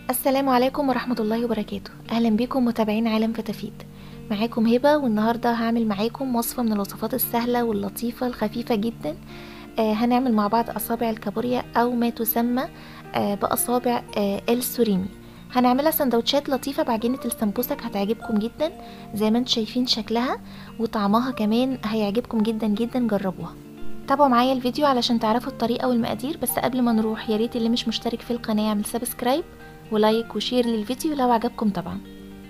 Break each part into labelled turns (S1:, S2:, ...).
S1: السلام عليكم ورحمة الله وبركاته أهلا بكم متابعين عالم فتافيت معاكم هبة والنهاردة هعمل معاكم وصفة من الوصفات السهلة واللطيفة الخفيفة جدا آه هنعمل مع بعض أصابع الكابوريا أو ما تسمى آه بأصابع آه السوريمي هنعملها سندوتشات لطيفة بعجينة السمبوسك هتعجبكم جدا زي ما انتم شايفين شكلها وطعمها كمان هيعجبكم جدا جدا جربوها تابعوا معايا الفيديو علشان تعرفوا الطريقة والمقادير بس قبل ما نروح ياريت اللي مش مشترك في القناة يعمل سبسكرايب ولايك وشير للفيديو لو عجبكم طبعا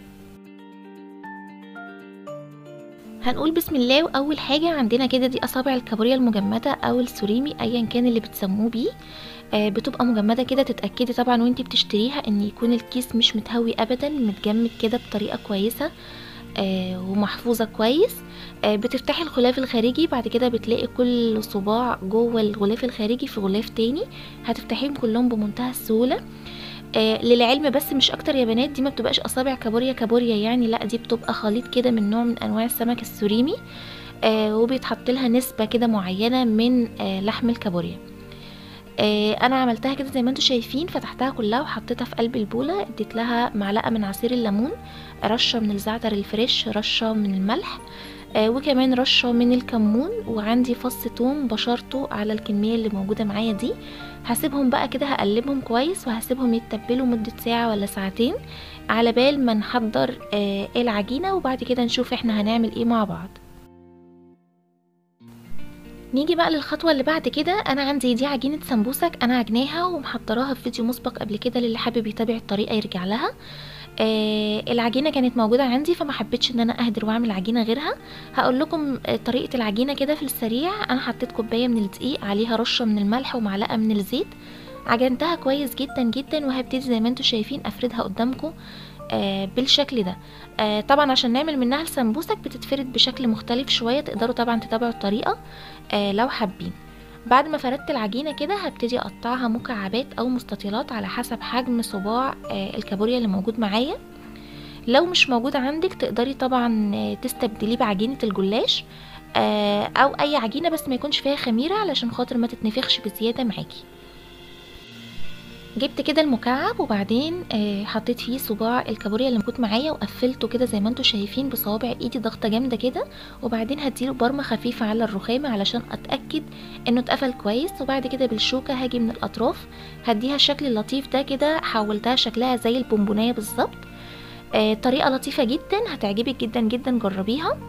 S1: هنقول بسم الله واول حاجه عندنا كده دي اصابع الكابوريا المجمده او السوريمي ايا كان اللي بتسموه بيه آه بتبقى مجمده كده تتاكدي طبعا وانتي بتشتريها ان يكون الكيس مش متهوي ابدا متجمد كده بطريقه كويسه آه ومحفوظه كويس آه بتفتحي الغلاف الخارجي بعد كده بتلاقي كل صباع جوه الغلاف الخارجي في غلاف تاني هتفتحيهم كلهم بمنتهى السهوله آه للعلم بس مش اكتر يا بنات دي ما بتبقاش اصابع كابوريا كابوريا يعني لا دي بتبقى خليط كده من نوع من انواع السمك السوريمي آه وبيتحط لها نسبه كده معينه من آه لحم الكابوريا آه انا عملتها كده زي ما انتم شايفين فتحتها كلها وحطيتها في قلب البوله اديت لها معلقه من عصير الليمون رشه من الزعتر الفريش رشه من الملح آه وكمان رشه من الكمون وعندي فص توم بشرته على الكميه اللي موجوده معايا دي هسيبهم بقى كده هقلبهم كويس وهسيبهم يتبلوا مدة ساعة ولا ساعتين على بال ما نحضر آه العجينة وبعد كده نشوف احنا هنعمل ايه مع بعض نيجي بقى للخطوة اللي بعد كده انا عندي دي عجينة سمبوسك انا عجناها ومحضراها في فيديو مسبق قبل كده للي حابب يتابع الطريقة يرجع لها آه العجينه كانت موجوده عندي فما حبيتش ان انا اهدر واعمل عجينه غيرها هقول لكم طريقه العجينه كده في السريع انا حطيت كوبايه من الدقيق عليها رشه من الملح ومعلقه من الزيت عجنتها كويس جدا جدا وهبتدي زي ما انتم شايفين افردها قدامكم آه بالشكل ده آه طبعا عشان نعمل منها السمبوسك بتتفرد بشكل مختلف شويه تقدروا طبعا تتابعوا الطريقه آه لو حابين بعد ما فردت العجينه كده هبتدي اقطعها مكعبات او مستطيلات على حسب حجم صباع آه الكابوريا اللي موجود معايا لو مش موجود عندك تقدري طبعا تستبدليه بعجينه الجلاش آه او اي عجينه بس ما يكونش فيها خميره علشان خاطر ما تتنفخش بزياده معاكي جبت كده المكعب وبعدين آه حطيت فيه صباع الكابوريا اللي موجود معايا وقفلته كده زي ما انتم شايفين بصوابع ايدي ضغطه جامده كده وبعدين هديله برمه خفيفه على الرخامه علشان اتاكد انه اتقفل كويس وبعد كده بالشوكه هاجي من الاطراف هديها الشكل اللطيف ده كده حولتها شكلها زي البونبونيه بالظبط آه طريقه لطيفه جدا هتعجبك جدا جدا جربيها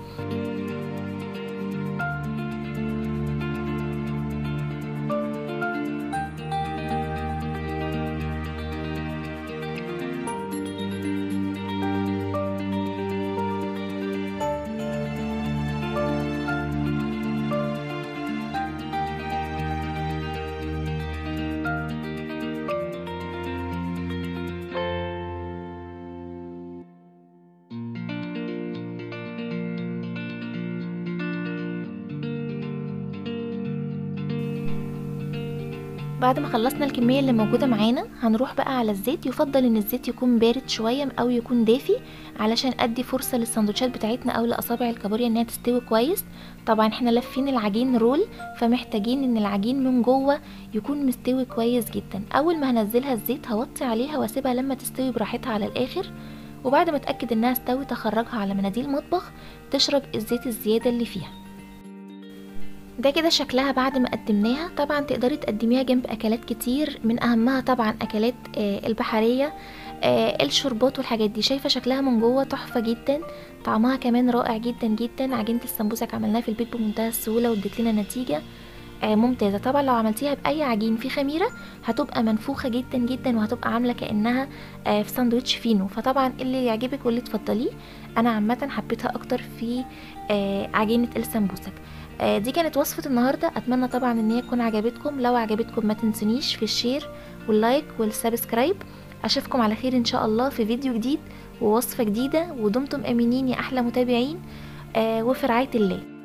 S1: بعد ما خلصنا الكمية اللي موجودة معانا هنروح بقى على الزيت يفضل ان الزيت يكون بارد شوية او يكون دافي علشان ادي فرصة للسندوتشات بتاعتنا او لاصابع الكابوريا انها تستوي كويس طبعا احنا لافين العجين رول فمحتاجين ان العجين من جوه يكون مستوي كويس جدا اول ما هنزلها الزيت هوطي عليها واسيبها لما تستوي براحتها على الاخر وبعد ما اتاكد انها استوت اخرجها على مناديل مطبخ تشرب الزيت الزيادة اللي فيها ده كده شكلها بعد ما قدمناها طبعا تقدري تقدميها جنب اكلات كتير من اهمها طبعا اكلات آه البحريه آه الشربات والحاجات دي شايفه شكلها من جوه تحفه جدا طعمها كمان رائع جدا جدا عجينه السمبوسك عملناها في البيت بمنتهى السهوله وادت لنا نتيجه آه ممتازه طبعا لو عملتيها باي عجين فيه خميره هتبقى منفوخه جدا جدا وهتبقى عامله كانها آه في ساندوتش فينو فطبعا اللي يعجبك واللي تفضليه انا عامه حبيتها اكتر في آه عجينه السمبوسك دي كانت وصفة النهاردة أتمنى طبعا إن هي تكون عجبتكم لو عجبتكم ما تنسونيش في الشير واللايك والسبسكرايب أشوفكم على خير إن شاء الله في فيديو جديد ووصفة جديدة ودمتم آمنين يا أحلى متابعين وفي رعاية الله